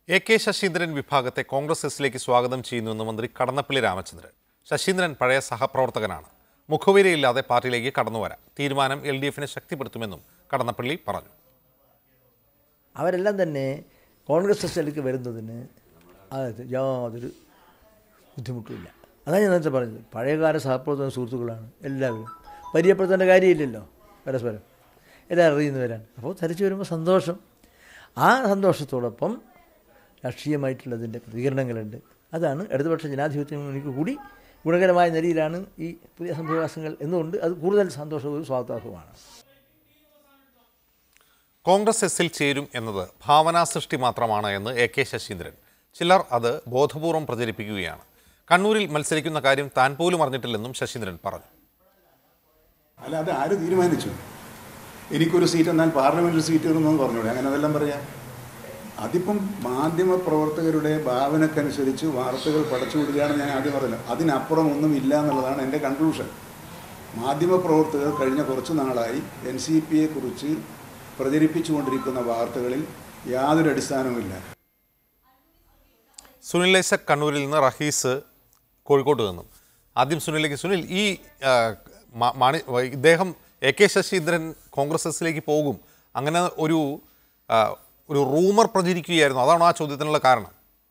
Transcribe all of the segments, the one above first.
A K Saseendran വിഭാഗത്തെ കോൺഗ്രസ് എസിലേക്ക് സ്വാഗതം ചെയ്യുന്നുവെന്ന് മന്ത്രി കടന്നപ്പള്ളി രാമചന്ദ്രൻ ശശീന്ദ്രൻ പഴയ സഹപ്രവർത്തകനാണ് മുഖവിരയില്ലാതെ പാർട്ടിയിലേക്ക് കടന്നുവരാം തീരുമാനം എൽ ഡി എഫിനെ ശക്തിപ്പെടുത്തുമെന്നും കടന്നപ്പള്ളി പറഞ്ഞു അവരെല്ലാം തന്നെ കോൺഗ്രസ് എസിലേക്ക് വരുന്നതിന് അതായത് യാതൊരു ബുദ്ധിമുട്ടുമില്ല അതാണ് ഞാൻ നേരത്തെ പറഞ്ഞത് പഴയകാല സഹപ്രവർത്തന സുഹൃത്തുക്കളാണ് എല്ലാവരും പരിചയപ്പെടുത്തേണ്ട കാര്യമില്ലല്ലോ പരസ്പരം എല്ലാം അറിയുന്നവരാണ് അപ്പോൾ തിരിച്ചു വരുമ്പോൾ സന്തോഷം ആ സന്തോഷത്തോടൊപ്പം രാഷ്ട്രീയമായിട്ടുള്ളതിൻ്റെ പ്രതികരണങ്ങളുണ്ട് അതാണ് ഇടതുപക്ഷ ജനാധിപത്യ മുന്നണിക്ക് കൂടി ഗുണകരമായ നിലയിലാണ് ഈ പുതിയ സംഭവവാസങ്ങൾ എന്നുകൊണ്ട് അത് കൂടുതൽ സന്തോഷവും സ്വാഗതാർഹവുമാണ് കോൺഗ്രസ് എസിൽ ചേരും എന്നത് ഭാവനാ സൃഷ്ടി മാത്രമാണ് എന്ന് എ കെ ശശീന്ദ്രൻ ചിലർ അത് ബോധപൂർവം പ്രചരിപ്പിക്കുകയാണ് കണ്ണൂരിൽ മത്സരിക്കുന്ന കാര്യം താൻ പോലും അറിഞ്ഞിട്ടില്ലെന്നും ശശീന്ദ്രൻ പറഞ്ഞു അല്ല അത് ആര് തീരുമാനിച്ചു എനിക്കൊരു സീറ്റ് എന്നാൽ പാർലമെന്റിൽ സീറ്റ് തരുമെന്ന് പറഞ്ഞൂടെ അങ്ങനെ അതെല്ലാം പറയാം അതിപ്പം മാധ്യമ പ്രവർത്തകരുടെ ഭാവനക്കനുസരിച്ച് വാർത്തകൾ പടച്ചു വിടുകയാണ് ഞാൻ ആദ്യം പറഞ്ഞത് അതിനപ്പുറം ഒന്നും ഇല്ല എന്നുള്ളതാണ് എൻ്റെ കൺക്ലൂഷൻ മാധ്യമ പ്രവർത്തകർ കഴിഞ്ഞ കുറച്ച് നാളായി എൻ സി പിയെ കുറിച്ച് പ്രചരിപ്പിച്ചുകൊണ്ടിരിക്കുന്ന വാർത്തകളിൽ യാതൊരു അടിസ്ഥാനവുമില്ല സുനിൽ ഐസക് കണ്ണൂരിൽ നിന്ന് റഹീസ് കോഴിക്കോട്ട് നിന്നും ആദ്യം സുനിലേക്ക് സുനിൽ ഈ ആ, മ- മാണി ഇദ്ദേഹം എ കെ ശശീന്ദ്രൻ കോൺഗ്രസ് എസിലേക്ക് പോകും അങ്ങനെ ഒരു ആ, ഒരു റൂമർ പ്രചരിക്കുകയായിരുന്നു അതാണോ ആ ചോദ്യത്തിനുള്ള കാരണം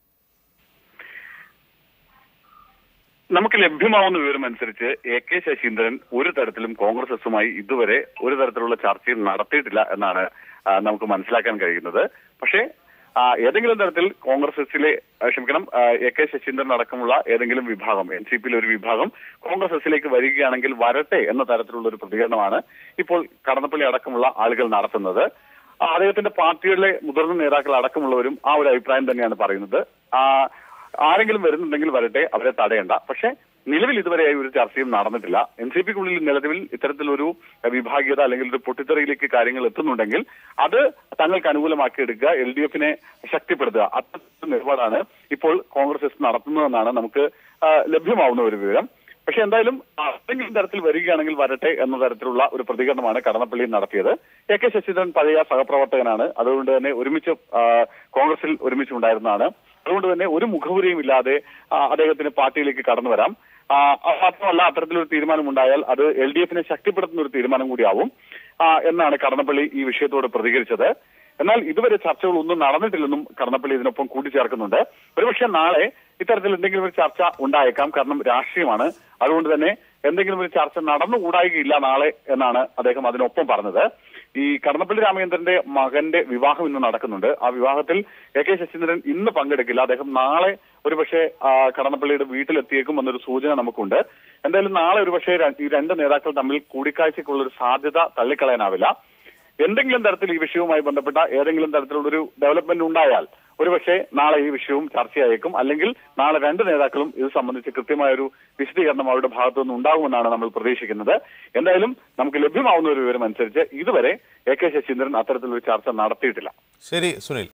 നമുക്ക് ലഭ്യമാവുന്ന വിവരം അനുസരിച്ച് എ കെ ശശീന്ദ്രൻ ഒരു തരത്തിലും കോൺഗ്രസ് എസുമായി ഇതുവരെ ഒരു തരത്തിലുള്ള ചർച്ചയും നടത്തിയിട്ടില്ല എന്നാണ് ആ, നമുക്ക് മനസ്സിലാക്കാൻ കഴിയുന്നത് പക്ഷേ ആ, ഏതെങ്കിലും തരത്തിൽ കോൺഗ്രസ് എസിലെ ആ, ക്ഷമിക്കണം ആ, എ കെ ശശീന്ദ്രൻ അടക്കമുള്ള ഏതെങ്കിലും വിഭാഗം എൻ സി പിയിലെ ഒരു വിഭാഗം കോൺഗ്രസ് എസിലേക്ക് വരികയാണെങ്കിൽ വരട്ടെ എന്ന തരത്തിലുള്ള ഒരു പ്രതികരണമാണ് ഇപ്പോൾ കടന്നപ്പള്ളി അടക്കമുള്ള ആളുകൾ നടത്തുന്നത് ആ, അദ്ദേഹത്തിന്റെ പാർട്ടിയിലെ മുതിർന്ന നേതാക്കൾ അടക്കമുള്ളവരും ആ ഒരു അഭിപ്രായം തന്നെയാണ് പറയുന്നത് ആ, ആരെങ്കിലും വരുന്നുണ്ടെങ്കിൽ വരട്ടെ അവരെ തടയണ്ട പക്ഷേ നിലവിൽ ഇതുവരെയായി ഒരു ചർച്ചയും നടന്നിട്ടില്ല എൻ സി പിക്കുള്ളിൽ നിലവിൽ ഇത്തരത്തിലൊരു വിഭാഗീയത അല്ലെങ്കിൽ ഒരു പൊട്ടിത്തെറിയിലേക്ക് കാര്യങ്ങൾ എത്തുന്നുണ്ടെങ്കിൽ അത് തങ്ങൾക്ക് അനുകൂലമാക്കി എടുക്കുക എൽ ഡി എഫിനെ ശക്തിപ്പെടുത്തുക അത്തരത്തിലുള്ള നിലപാടാണ് ഇപ്പോൾ കോൺഗ്രസ് എസ് നടത്തുന്നതെന്നാണ് നമുക്ക് ആ, ലഭ്യമാവുന്ന ഒരു വിവരം പക്ഷെ എന്തായാലും ഏതെങ്കിലും തരത്തിൽ വരികയാണെങ്കിൽ വരട്ടെ എന്ന തരത്തിലുള്ള ഒരു പ്രതികരണമാണ് കടന്നപ്പള്ളിയിൽ നടത്തിയത് എ കെ ശശീന്ദ്രൻ പഴയ സഹപ്രവർത്തകനാണ് അതുകൊണ്ട് തന്നെ ഒരുമിച്ച് ആ, കോൺഗ്രസിൽ ഒരുമിച്ചുണ്ടായിരുന്നതാണ് അതുകൊണ്ട് തന്നെ ഒരു മുഖവുരയും ഇല്ലാതെ ആ, അദ്ദേഹത്തിന് പാർട്ടിയിലേക്ക് കടന്നു വരാം ആ, അത് മാത്രമല്ല അത്തരത്തിലൊരു തീരുമാനം ഉണ്ടായാൽ അത് എൽ ഡി എഫിനെ ശക്തിപ്പെടുത്തുന്ന ഒരു തീരുമാനം കൂടിയാവും ആ, എന്നാണ് കടന്നപ്പള്ളി ഈ വിഷയത്തോട് പ്രതികരിച്ചത് എന്നാൽ ഇതുവരെ ചർച്ചകളൊന്നും നടന്നിട്ടില്ലെന്നും കടന്നപ്പള്ളി ഇതിനൊപ്പം കൂട്ടിച്ചേർക്കുന്നുണ്ട് ഒരുപക്ഷെ നാളെ ഇത്തരത്തിൽ എന്തെങ്കിലും ഒരു ചർച്ച ഉണ്ടായേക്കാം കാരണം രാഷ്ട്രീയമാണ് അതുകൊണ്ട് തന്നെ എന്തെങ്കിലും ഒരു ചർച്ച നടന്നുകൂടായികയില്ല നാളെ എന്നാണ് അദ്ദേഹം അതിനൊപ്പം പറഞ്ഞത് ഈ കടന്നപ്പള്ളി രാമചന്ദ്രന്റെ മകന്റെ വിവാഹം ഇന്ന് നടക്കുന്നുണ്ട് ആ വിവാഹത്തിൽ എ കെ ശശീന്ദ്രൻ ഇന്ന് പങ്കെടുക്കില്ല അദ്ദേഹം നാളെ ഒരുപക്ഷെ ആ, കടന്നപ്പള്ളിയുടെ വീട്ടിലെത്തിയേക്കും എന്നൊരു സൂചന നമുക്കുണ്ട് എന്തായാലും നാളെ ഒരുപക്ഷെ ര- ഈ രണ്ട് നേതാക്കൾ തമ്മിൽ കൂടിക്കാഴ്ചയ്ക്കുള്ള ഒരു സാധ്യത തള്ളിക്കളയാനാവില്ല എന്തെങ്കിലും തരത്തിൽ ഈ വിഷയവുമായി ബന്ധപ്പെട്ട ഏതെങ്കിലും തരത്തിലുള്ളൊരു ഡെവലപ്മെന്റ് ഉണ്ടായാൽ ഒരുപക്ഷെ നാളെ ഈ വിഷയവും ചർച്ചയായേക്കും അല്ലെങ്കിൽ നാളെ രണ്ട് നേതാക്കളും ഇത് സംബന്ധിച്ച് കൃത്യമായ ഒരു വിശദീകരണം അവരുടെ ഭാഗത്തു നിന്ന് ഉണ്ടാകുമെന്നാണ് നമ്മൾ പ്രതീക്ഷിക്കുന്നത് എന്തായാലും നമുക്ക് ലഭ്യമാവുന്ന ഒരു വിവരം അനുസരിച്ച് ഇതുവരെ എ കെ ശശീന്ദ്രൻ അത്തരത്തിലൊരു ചർച്ച നടത്തിയിട്ടില്ല ശരി സുനിൽ